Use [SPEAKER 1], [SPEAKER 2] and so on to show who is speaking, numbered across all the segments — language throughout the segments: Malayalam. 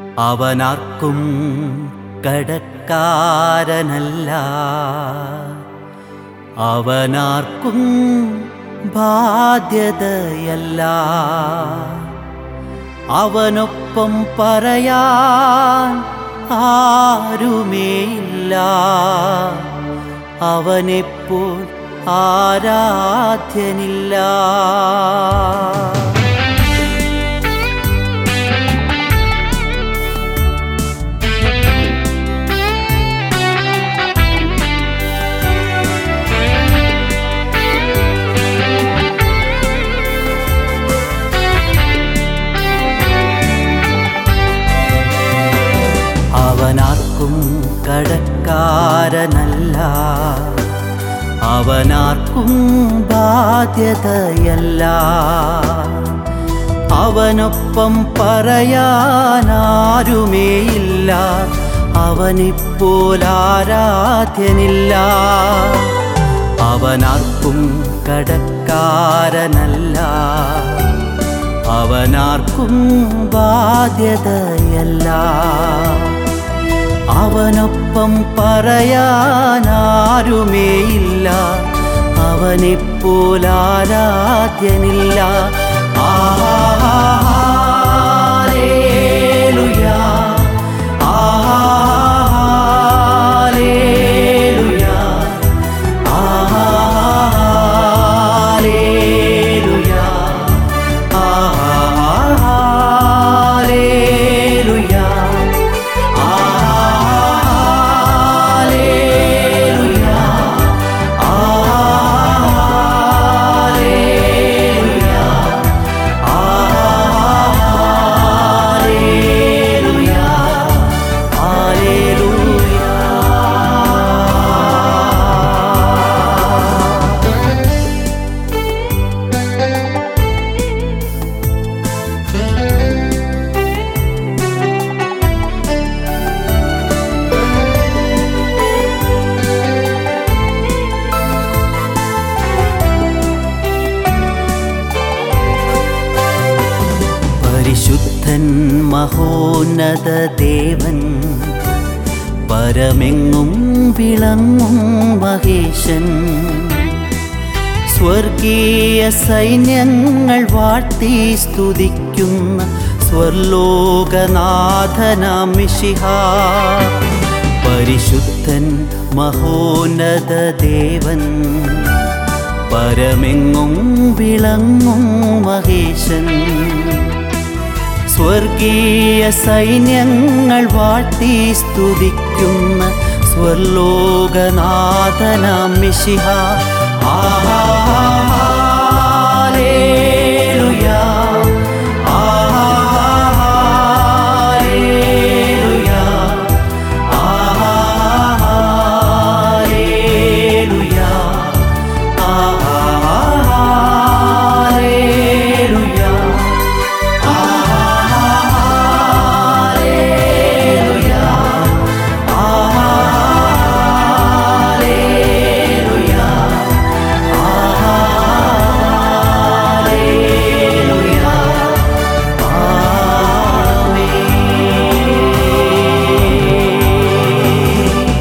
[SPEAKER 1] അവനാർക്കും കടക്കാരനല്ല അവനാർക്കും ബാധ്യതയല്ല അവനൊപ്പം പറയാൻ ആരുമേയില്ല അവനെപ്പോൾ ആരാധ്യനില്ല അവനാർക്കും കടക്കാരനല്ല അവനാർക്കും ബാധ്യതയല്ല അവനൊപ്പം പറയാനാരുമേയില്ല അവനിപ്പോൾ ആരാധ്യനില്ല അവനാർക്കും കടക്കാരനല്ല അവനാർക്കും ബാധ്യതയല്ല അവനൊപ്പം പറയാനാരുമേയില്ല അവനെപ്പോൾ ആരാധ്യനില്ല ആഹാലേലുയാ ആഹാലേലുയാ ആഹാലേലുയാ ആഹാലേലുയാ ആഹാലേലുയാ ആഹാലേലുയാ ആഹാലേലുയാ ഹല്ലേലൂയ പരിശുദ്ധൻ മഹോന്നത ദേവൻ പരമെങ്ങും വിളങ്ങും മഹേശൻ സ്വർഗീയ സൈന്യങ്ങൾ വാഴ്ത്തി സ്തുതിക്കുന്ന സ്വർലോകനാഥനാം മിശിഹ പരിശുദ്ധൻ മഹോന്നത ദേവൻ പരമെങ്ങും വിളങ്ങും മഹേശൻ സ്വർഗീയ സൈന്യങ്ങൾ വാഴ്ത്തി സ്തുതിക്കുന്ന സ്വർലോകനാഥനാം മിശിഹ ആഹാലേലുയാ ആഹാലേലുയാ ആഹാലേലുയാ ആഹാലേലുയാ ആഹാലേലുയാ ആഹാലേലുയാ ആഹാലേലുയാ ആമേൻ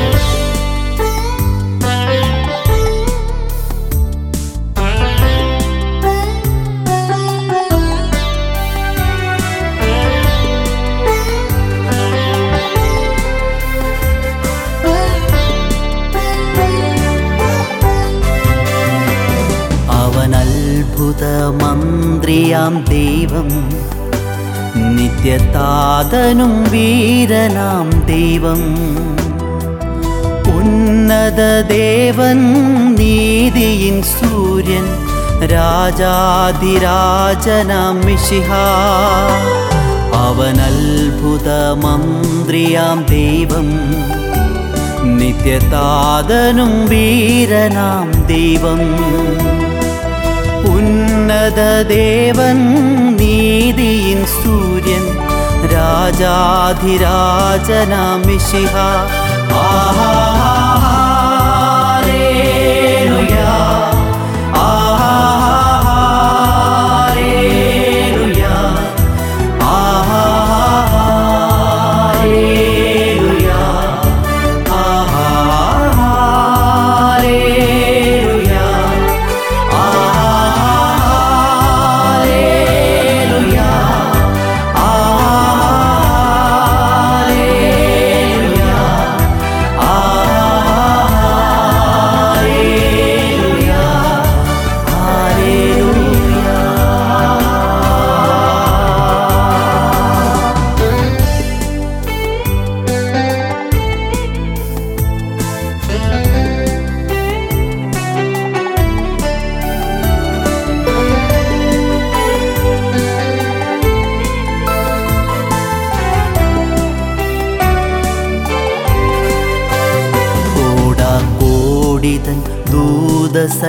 [SPEAKER 1] അവൻ അത്ഭുത മന്ത്രിയാം ദൈവം നിത്യതാതനും വീരനാം ദൈവം ഉന്നത ദേവൻ നീതിയിൻ സൂര്യൻ രാജാതിരാജനാം മിശിഹ അവൻ അത്ഭുത മന്ത്രിയാം ദൈവം നിത്യതാതനും വീരനാം ദൈവം ഉന്നത ദേവൻ നീതിയിൻ സൂര്യൻ രാജാധിരാജനാം മിശിഹ ആഹാലേലുയാ ആഹാലേലുയാ ആഹാ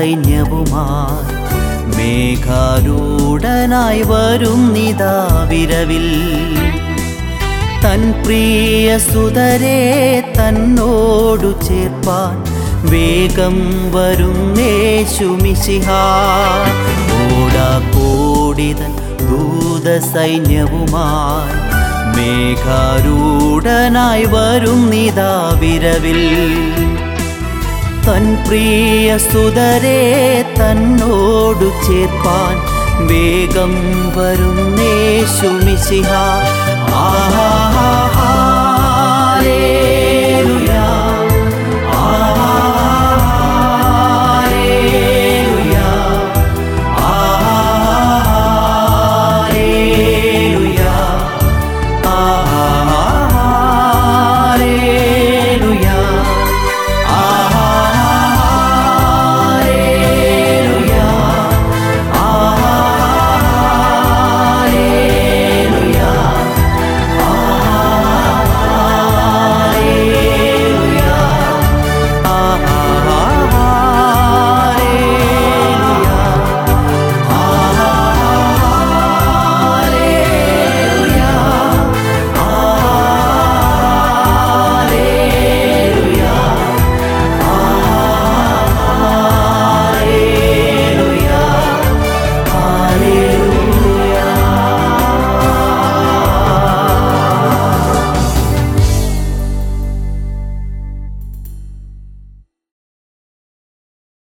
[SPEAKER 1] സൈന്യവുമായി മേഘാരൂഢനായി വരുന്നിതാ വിരവിൽ തൻ പ്രിയ സുതരെ തന്നോടു ചേർപ്പാൻ വേഗം വരുന്നേശുമിശിഹ ഓടാക്കോടിതൻ ദൂത സൈന്യവുമായി മേഘാരൂഢനായി വരുന്നിതാ വിരവിൽ തൻ പ്രിയ സുതരെ തന്നോടു ചേർപ്പാൻ വേഗം വരുന്നേശുമിശിഹ ആഹാ